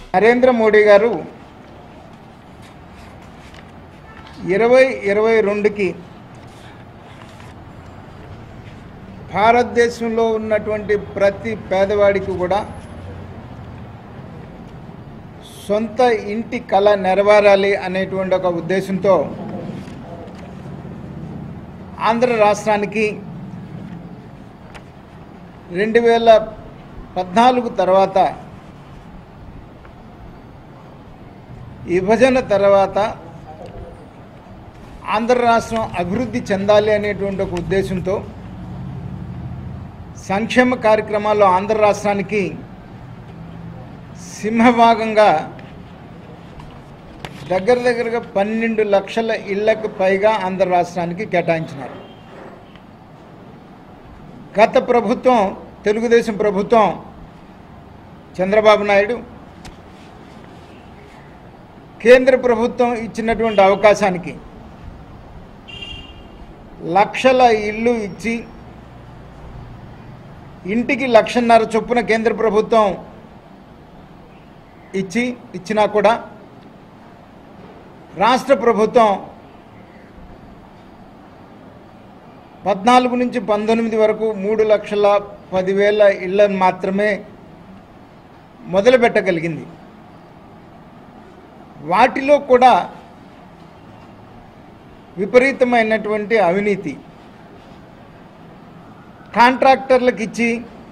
నరేంద్ర మోడీ గారు ఇరవై ఇరవై రెండుకి భారతదేశంలో ఉన్నటువంటి ప్రతి పేదవాడికి కూడా సొంత ఇంటి కళ నెరవేరాలి అనేటువంటి ఒక ఉద్దేశంతో ఆంధ్ర రాష్ట్రానికి రెండు వేల పద్నాలుగు తర్వాత విభజన తర్వాత ఆంధ్ర రాష్ట్రం అభివృద్ధి చెందాలి అనేటువంటి ఒక ఉద్దేశంతో సంక్షేమ కార్యక్రమాల్లో ఆంధ్ర రాష్ట్రానికి సింహభాగంగా దగ్గర దగ్గరగా పన్నెండు లక్షల ఇళ్లకు పైగా ఆంధ్ర రాష్ట్రానికి కేటాయించినారు గత ప్రభుత్వం తెలుగుదేశం ప్రభుత్వం చంద్రబాబు నాయుడు కేంద్ర ప్రభుత్వం ఇచ్చినటువంటి అవకాశానికి లక్షల ఇల్లు ఇచ్చి ఇంటికి లక్షన్నర చొప్పున కేంద్ర ప్రభుత్వం ఇచ్చి ఇచ్చినా కూడా రాష్ట్ర ప్రభుత్వం పద్నాలుగు నుంచి పంతొమ్మిది వరకు మూడు లక్షల పదివేల ఇళ్లను మాత్రమే మొదలు పెట్టగలిగింది వాటిలో కూడా విపరీతమైనటువంటి అవినీతి కాంట్రాక్టర్లకు ఇచ్చి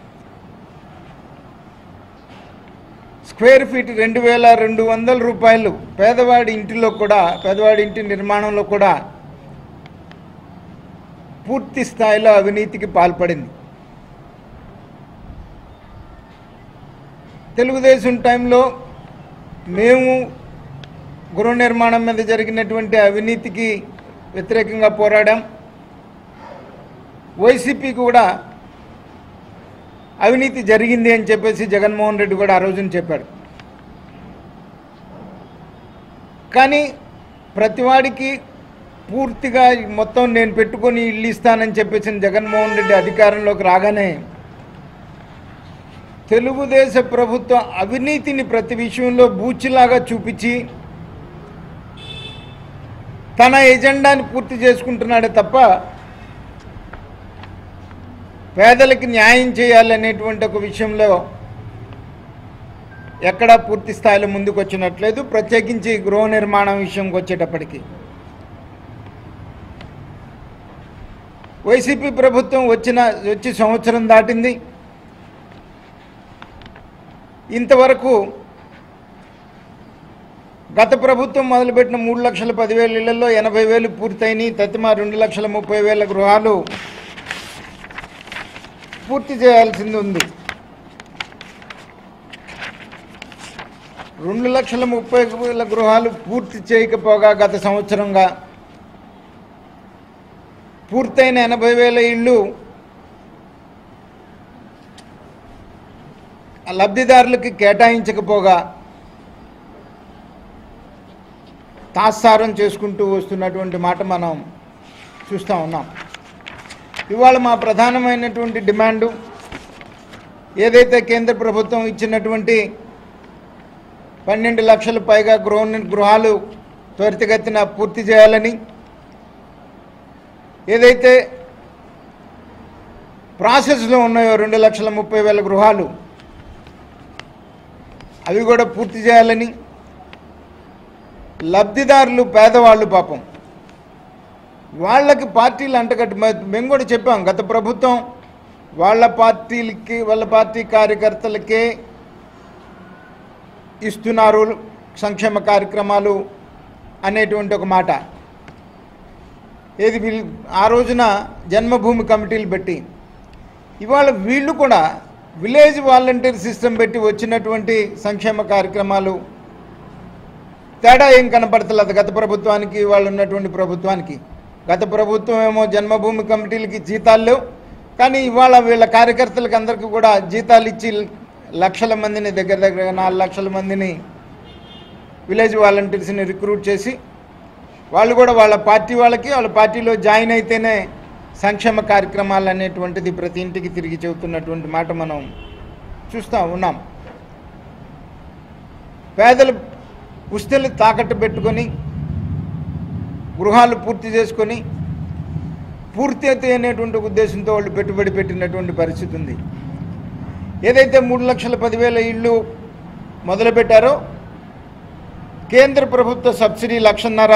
స్క్వేర్ ఫీట్ రెండు వేల రెండు వందల రూపాయలు పేదవాడి ఇంటిలో కూడా పేదవాడి ఇంటి నిర్మాణంలో కూడా పూర్తి స్థాయిలో అవినీతికి పాల్పడింది తెలుగుదేశం టైంలో మేము గృహ నిర్మాణం మీద జరిగినటువంటి అవినీతికి వ్యతిరేకంగా పోరాడాం వైసీపీ కూడా అవినీతి జరిగింది అని చెప్పేసి జగన్మోహన్ రెడ్డి కూడా ఆ రోజున చెప్పాడు కానీ ప్రతివాడికి పూర్తిగా మొత్తం నేను పెట్టుకొని ఇల్లు ఇస్తానని చెప్పేసి జగన్మోహన్ రెడ్డి అధికారంలోకి రాగానే తెలుగుదేశ ప్రభుత్వం అవినీతిని ప్రతి విషయంలో బూచిలాగా చూపించి తన ఎజెండాని పూర్తి చేసుకుంటున్నాడే తప్ప పేదలకి న్యాయం చేయాలనేటువంటి ఒక విషయంలో ఎక్కడా పూర్తి స్థాయిలో ముందుకు వచ్చినట్లేదు ప్రత్యేకించి గృహ నిర్మాణం విషయంకి వచ్చేటప్పటికి వైసీపీ ప్రభుత్వం వచ్చిన వచ్చి సంవత్సరం దాటింది ఇంతవరకు గత ప్రభుత్వం మొదలుపెట్టిన మూడు లక్షల పదివేల ఇళ్లలో ఎనభై వేలు పూర్తయినాయి తతిమ రెండు లక్షల ముప్పై వేల గృహాలు పూర్తి చేయాల్సింది ఉంది రెండు లక్షల ముప్పై వేల గృహాలు పూర్తి చేయకపోగా గత సంవత్సరంగా పూర్తయిన ఎనభై వేల ఇళ్ళు లబ్ధిదారులకి కేటాయించకపోగా తాత్సారం చేసుకుంటూ వస్తున్నటువంటి మాట మనం చూస్తూ ఉన్నాం ఇవాళ మా ప్రధానమైనటువంటి డిమాండు ఏదైతే కేంద్ర ప్రభుత్వం ఇచ్చినటువంటి పన్నెండు లక్షల పైగా గృహ గృహాలు త్వరితగతిన పూర్తి చేయాలని ఏదైతే ప్రాసెస్లో ఉన్నాయో రెండు లక్షల ముప్పై వేల గృహాలు అవి కూడా పూర్తి చేయాలని లబ్ధిదారులు పేదవాళ్ళు పాపం వాళ్ళకి పార్టీలు అంటగట్టు మ- మేము కూడా చెప్పాం గత ప్రభుత్వం వాళ్ళ పార్టీలకి వాళ్ళ పార్టీ కార్యకర్తలకే ఇస్తున్నారు సంక్షేమ కార్యక్రమాలు అనేటువంటి ఒక మాట ఏది వీళ్ళు ఆ రోజున జన్మభూమి కమిటీలు పెట్టి ఇవాళ వీళ్ళు కూడా విలేజ్ వాలంటీర్ సిస్టమ్ పెట్టి వచ్చినటువంటి సంక్షేమ కార్యక్రమాలు తేడా ఏం కనపడతలేదు గత ప్రభుత్వానికి వాళ్ళు ఉన్నటువంటి ప్రభుత్వానికి గత ప్రభుత్వం ఏమో జన్మభూమి కమిటీలకి జీతాలు లేవు కానీ ఇవాళ వీళ్ళ కార్యకర్తలకు అందరికీ కూడా జీతాలు ఇచ్చి లక్షల మందిని దగ్గర దగ్గర నాలుగు లక్షల మందిని విలేజ్ వాలంటీర్స్ని రిక్రూట్ చేసి వాళ్ళు కూడా వాళ్ళ పార్టీ వాళ్ళకి వాళ్ళ పార్టీలో జాయిన్ అయితేనే సంక్షేమ కార్యక్రమాలు అనేటువంటిది ప్రతి ఇంటికి తిరిగి చెబుతున్నటువంటి మాట మనం చూస్తూ ఉన్నాం పేదల పుస్తలు తాకట్టు పెట్టుకొని గృహాలు పూర్తి చేసుకొని పూర్తి అయితే అనేటువంటి ఉద్దేశంతో వాళ్ళు పెట్టుబడి పెట్టినటువంటి పరిస్థితి ఉంది ఏదైతే మూడు లక్షల పదివేల ఇళ్ళు మొదలుపెట్టారో కేంద్ర ప్రభుత్వ సబ్సిడీ లక్షన్నర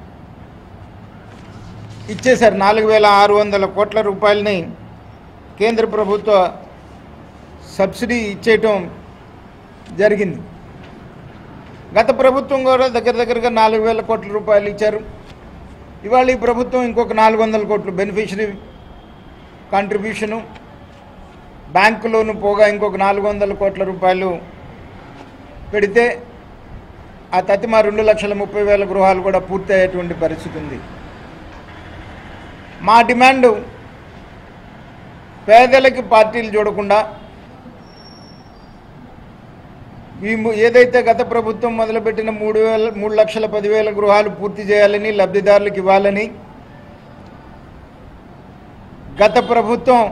ఇచ్చేశారు నాలుగు వేల ఆరు వందల కోట్ల రూపాయలని కేంద్ర ప్రభుత్వ సబ్సిడీ ఇచ్చేయటం జరిగింది గత ప్రభుత్వం కూడా దగ్గర దగ్గరగా నాలుగు వేల కోట్ల రూపాయలు ఇచ్చారు ఇవాళ ఈ ప్రభుత్వం ఇంకొక నాలుగు వందల కోట్లు బెనిఫిషరీ కాంట్రిబ్యూషను బ్యాంకు లోను పోగా ఇంకొక నాలుగు వందల కోట్ల రూపాయలు పెడితే ఆ తతిమా రెండు లక్షల ముప్పై వేల గృహాలు కూడా పూర్తి అయ్యేటువంటి పరిస్థితి ఉంది మా డిమాండ్ పేదలకి పార్టీలు చూడకుండా ఈ ము- ఏదైతే గత ప్రభుత్వం మొదలుపెట్టిన మూడు వేల మూడు లక్షల పదివేల గృహాలు పూర్తి చేయాలని లబ్ధిదారులకు ఇవ్వాలని గత ప్రభుత్వం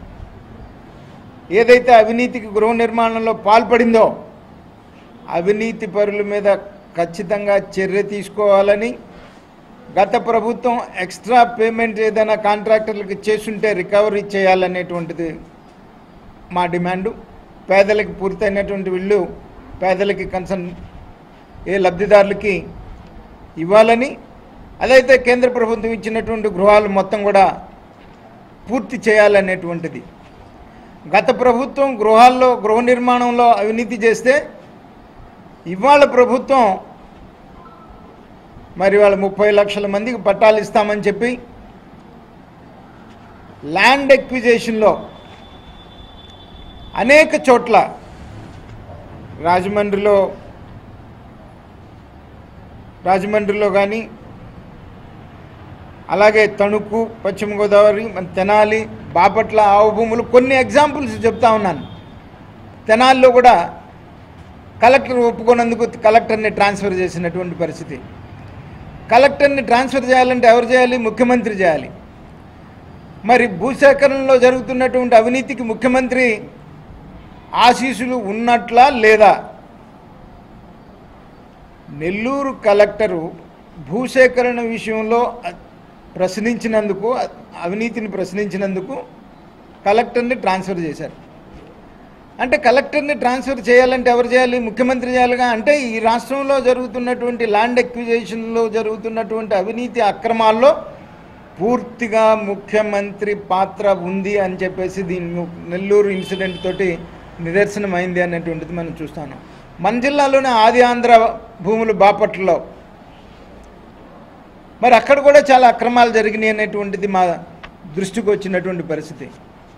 ఏదైతే అవినీతికి గృహ నిర్మాణంలో పాల్పడిందో అవినీతి పరుల మీద ఖచ్చితంగా చర్య తీసుకోవాలని గత ప్రభుత్వం ఎక్స్ట్రా పేమెంట్ ఏదైనా కాంట్రాక్టర్లకు చేసుంటే రికవరీ చేయాలనేటువంటిది మా డిమాండు పేదలకు పూర్తయినటువంటి ఇళ్ళు పేదలకి కన్సర్న్ ఏ లబ్ధిదారులకి ఇవ్వాలని అదైతే కేంద్ర ప్రభుత్వం ఇచ్చినటువంటి గృహాలు మొత్తం కూడా పూర్తి చేయాలనేటువంటిది గత ప్రభుత్వం గృహాల్లో గృహ నిర్మాణంలో అవినీతి చేస్తే ఇవాళ ప్రభుత్వం మరి వాళ్ళ ముప్పై లక్షల మందికి పట్టాలు ఇస్తామని చెప్పి ల్యాండ్ ఎక్విజేషన్లో అనేక చోట్ల రాజమండ్రిలో రాజమండ్రిలో కానీ అలాగే తణుకు పశ్చిమ గోదావరి మన తెనాలి బాపట్ల ఆవు భూములు కొన్ని ఎగ్జాంపుల్స్ చెప్తా ఉన్నాను తెనాలిలో కూడా కలెక్టర్ ఒప్పుకున్నందుకు కలెక్టర్ని ట్రాన్స్ఫర్ చేసినటువంటి పరిస్థితి కలెక్టర్ని ట్రాన్స్ఫర్ చేయాలంటే ఎవరు చేయాలి ముఖ్యమంత్రి చేయాలి మరి భూసేకరణలో జరుగుతున్నటువంటి అవినీతికి ముఖ్యమంత్రి ఆశీస్సులు ఉన్నట్లా లేదా నెల్లూరు కలెక్టరు భూసేకరణ విషయంలో అ- ప్రశ్నించినందుకు అ- అవినీతిని ప్రశ్నించినందుకు కలెక్టర్ని ట్రాన్స్ఫర్ చేశారు అంటే కలెక్టర్ని ట్రాన్స్ఫర్ చేయాలంటే ఎవరు చేయాలి ముఖ్యమంత్రి చేయాలిగా అంటే ఈ రాష్ట్రంలో జరుగుతున్నటువంటి ల్యాండ్ ఎక్విజేషన్లో జరుగుతున్నటువంటి అవినీతి అక్రమాల్లో పూర్తిగా ముఖ్యమంత్రి పాత్ర ఉంది అని చెప్పేసి దీని ము- నెల్లూరు ఇన్సిడెంట్ తోటి నిదర్శనమైంది అనేటువంటిది మనం చూస్తాను మన జిల్లాలోనే ఆది ఆంధ్ర భూములు బాపట్లలో మరి అక్కడ కూడా చాలా అక్రమాలు జరిగినాయి అనేటువంటిది మా దృష్టికి వచ్చినటువంటి పరిస్థితి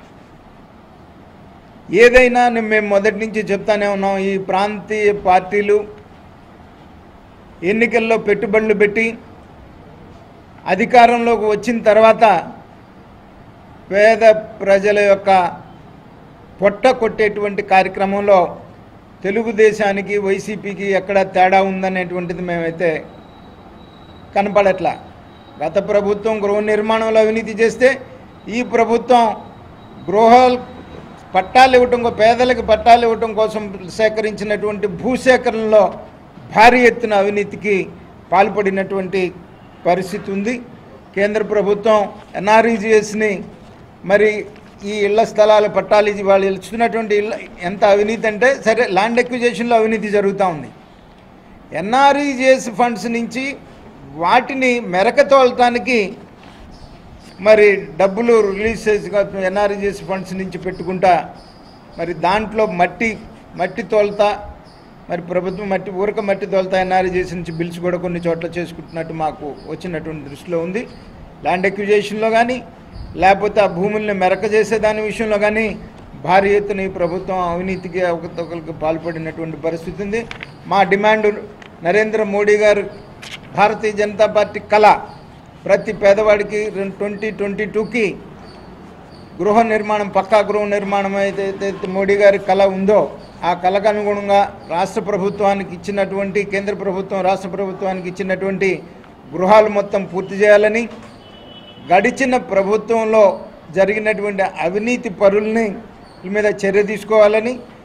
ఏదైనా ని- మేము మొదటి నుంచి చెప్తానే ఉన్నాం ఈ ప్రాంతీయ పార్టీలు ఎన్నికల్లో పెట్టుబడులు పెట్టి అధికారంలోకి వచ్చిన తర్వాత పేద ప్రజల యొక్క పొట్ట కొట్టేటువంటి కార్యక్రమంలో తెలుగుదేశానికి వైసీపీకి ఎక్కడ తేడా ఉందనేటువంటిది మేమైతే కనపడట్లా గత ప్రభుత్వం గృహ నిర్మాణంలో అవినీతి చేస్తే ఈ ప్రభుత్వం గృహాలు పట్టాలు ఇవ్వటం కో- పేదలకు పట్టాలు ఇవ్వటం కోసం సేకరించినటువంటి భూసేకరణలో భారీ ఎత్తున అవినీతికి పాల్పడినటువంటి పరిస్థితి ఉంది కేంద్ర ప్రభుత్వం ఎన్ఆర్ఈజిఎస్ని మరి ఈ ఇళ్ల స్థలాల పట్టాలు ఇది వాళ్ళు ఇస్తున్నటువంటి ఇళ్ళ ఎంత అవినీతి అంటే సరే ల్యాండ్ ఎక్విజేషన్లో అవినీతి జరుగుతూ ఉంది ఎన్ఆర్ఈజిఎస్ ఫండ్స్ నుంచి వాటిని మెరక తోలటానికి మరి డబ్బులు రిలీజ్ చేసి ఎన్ఆర్జిఎస్ ఫండ్స్ నుంచి పెట్టుకుంటా మరి దాంట్లో మట్టి మట్టి తోలుతా మరి ప్రభుత్వం మట్టి ఊరక మట్టి తోలుతా ఎన్ఆర్జిఎస్ నుంచి బిల్స్ కూడా కొన్ని చోట్ల చేసుకుంటున్నట్టు మాకు వచ్చినటువంటి దృష్టిలో ఉంది ల్యాండ్ ఎక్విజేషన్లో కానీ లేకపోతే ఆ భూముల్ని మెరక చేసే దాని విషయంలో కానీ భారీ ఎత్తున ఈ ప్రభుత్వం అవినీతికి అవకతవకలకు పాల్పడినటువంటి పరిస్థితి ఉంది మా డిమాండ్ నరేంద్ర మోడీ గారు భారతీయ జనతా పార్టీ కళ ప్రతి పేదవాడికి ట్వంటీ ట్వంటీ టూకి గృహ నిర్మాణం పక్కా గృహ నిర్మాణం ఏదైతే మోడీ గారి కళ ఉందో ఆ కళకు అనుగుణంగా రాష్ట్ర ప్రభుత్వానికి ఇచ్చినటువంటి కేంద్ర ప్రభుత్వం రాష్ట్ర ప్రభుత్వానికి ఇచ్చినటువంటి గృహాలు మొత్తం పూర్తి చేయాలని గడిచిన ప్రభుత్వంలో జరిగినటువంటి అవినీతి పరుల్ని వీళ్ళ మీద చర్య తీసుకోవాలని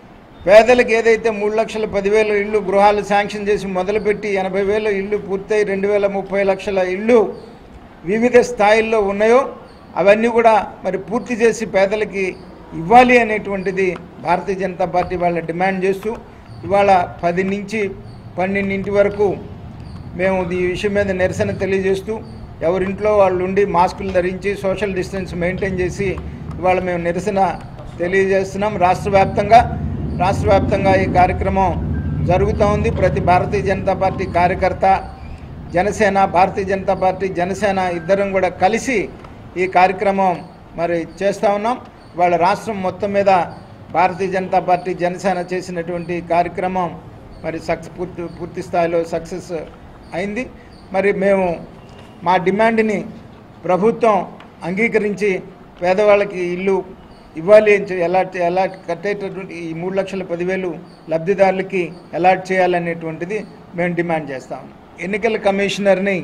పేదలకు ఏదైతే మూడు లక్షల పదివేల ఇళ్ళు గృహాలు శాంక్షన్ చేసి మొదలుపెట్టి ఎనభై వేల ఇళ్ళు పూర్తయి రెండు వేల ముప్పై లక్షల ఇళ్ళు వివిధ స్థాయిల్లో ఉన్నాయో అవన్నీ కూడా మరి పూర్తి చేసి పేదలకి ఇవ్వాలి అనేటువంటిది భారతీయ జనతా పార్టీ వాళ్ళ డిమాండ్ చేస్తూ ఇవాళ పది నుంచి పన్నెండింటి వరకు మేము ఈ విషయం మీద నిరసన తెలియజేస్తూ ఎవరింట్లో వాళ్ళు ఉండి మాస్కులు ధరించి సోషల్ డిస్టెన్స్ మెయింటైన్ చేసి ఇవాళ మేము నిరసన తెలియజేస్తున్నాం రాష్ట్ర వ్యాప్తంగా రాష్ట్ర వ్యాప్తంగా ఈ కార్యక్రమం జరుగుతూ ఉంది ప్రతి భారతీయ జనతా పార్టీ కార్యకర్త జనసేన భారతీయ జనతా పార్టీ జనసేన ఇద్దరం కూడా కలిసి ఈ కార్యక్రమం మరి చేస్తూ ఉన్నాం వాళ్ళ రాష్ట్రం మొత్తం మీద భారతీయ జనతా పార్టీ జనసేన చేసినటువంటి కార్యక్రమం మరి సక్సెస్ పూర్తి పూర్తి స్థాయిలో సక్సెస్ అయింది మరి మేము మా డిమాండ్ని ప్రభుత్వం అంగీకరించి పేదవాళ్ళకి ఇల్లు ఇవ్వాలి అని చెప్పి అలాట్ అలాట్ కట్టేటటువంటి ఈ మూడు లక్షల పదివేలు లబ్ధిదారులకి అలాట్ చేయాలనేటువంటిది మేము డిమాండ్ చేస్తాం ఎన్నికల కమిషనర్ని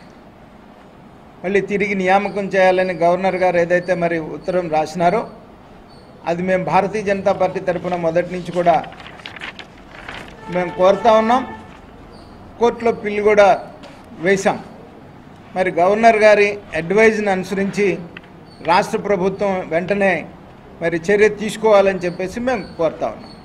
మళ్ళీ తిరిగి నియామకం చేయాలని గవర్నర్ గారు ఏదైతే మరి ఉత్తరం రాసినారో అది మేము భారతీయ జనతా పార్టీ తరఫున మొదటి నుంచి కూడా మేము కోరుతా ఉన్నాం కోర్టులో పిల్లు కూడా వేశాం మరి గవర్నర్ గారి అడ్వైజ్ని అనుసరించి రాష్ట్ర ప్రభుత్వం వెంటనే మరి చర్య తీసుకోవాలని చెప్పేసి మేము కోరుతా ఉన్నాం